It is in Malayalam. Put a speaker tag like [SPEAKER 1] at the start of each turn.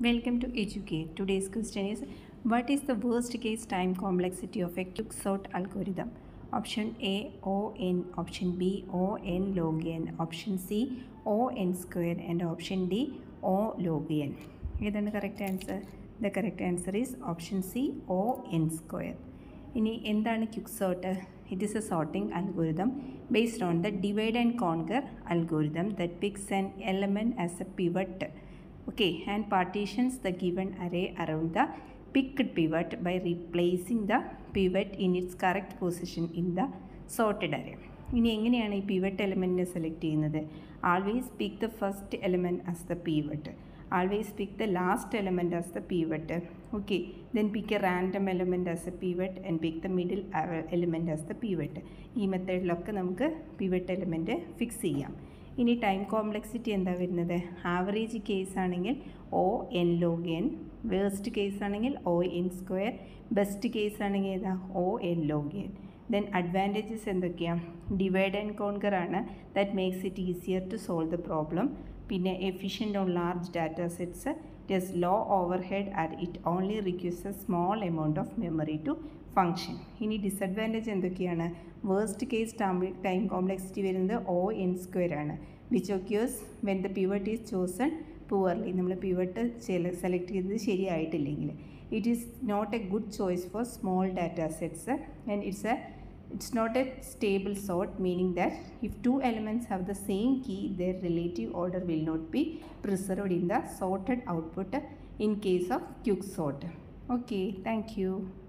[SPEAKER 1] Welcome to Educate. Today's question is What is the worst case time complexity of a quicksort algorithm? Option A O n, option B O n log n, option C O n square, and option D O log n. ഏതാണ് correct answer the correct answer is option C O N square ഇനി എന്താണ് quick sort it is a sorting algorithm based on the divide and conquer algorithm that picks an element as a pivot okay and partitions the given array around the picked pivot by replacing the pivot in its correct position in the sorted array ഇനി എങ്ങനെയാണ് ഈ പിവറ്റ് എലമെൻറ്റിനെ സെലക്ട് ചെയ്യുന്നത് always pick the first element as the pivot always pick the last element as the pivot okay then pick a random element as a pivot and pick the middle element as the pivot ഈ മെത്തേഡിലൊക്കെ നമുക്ക് പിവറ്റ് എലമെൻറ്റ് ഫിക്സ് ചെയ്യാം ഇനി ടൈം കോംപ്ലക്സിറ്റി എന്താ വരുന്നത് ആവറേജ് കേസ് ആണെങ്കിൽ O N log N worst case ആണെങ്കിൽ O N square best case ആണെങ്കിൽ ഏതാ O N log N then advantages എന്തൊക്കെയാണ് ഡിവൈഡ് ആൻഡ് കോൺകർ ആണ് that makes it easier to solve the problem പിന്നെ efficient on large data sets it is low overhead and it only requires a small amount of memory to function ഇനി ഡിസഡ്വാൻറ്റേജ് എന്തൊക്കെയാണ് വേസ്റ്റ് കേസ് ടൈം കോംപ്ലക്സിറ്റി വരുന്നത് ഒ എൻ സ്ക്വയർ ആണ് which occurs when the pivot is chosen poorly നമ്മൾ പിവട്ട് സെലക്ട് ചെയ്തത് ശരിയായിട്ടില്ലെങ്കിൽ it is not a good choice for small data sets and it's a it's not a stable sort meaning that if two elements have the same key their relative order will not be preserved in the sorted output in case of quicksort okay thank you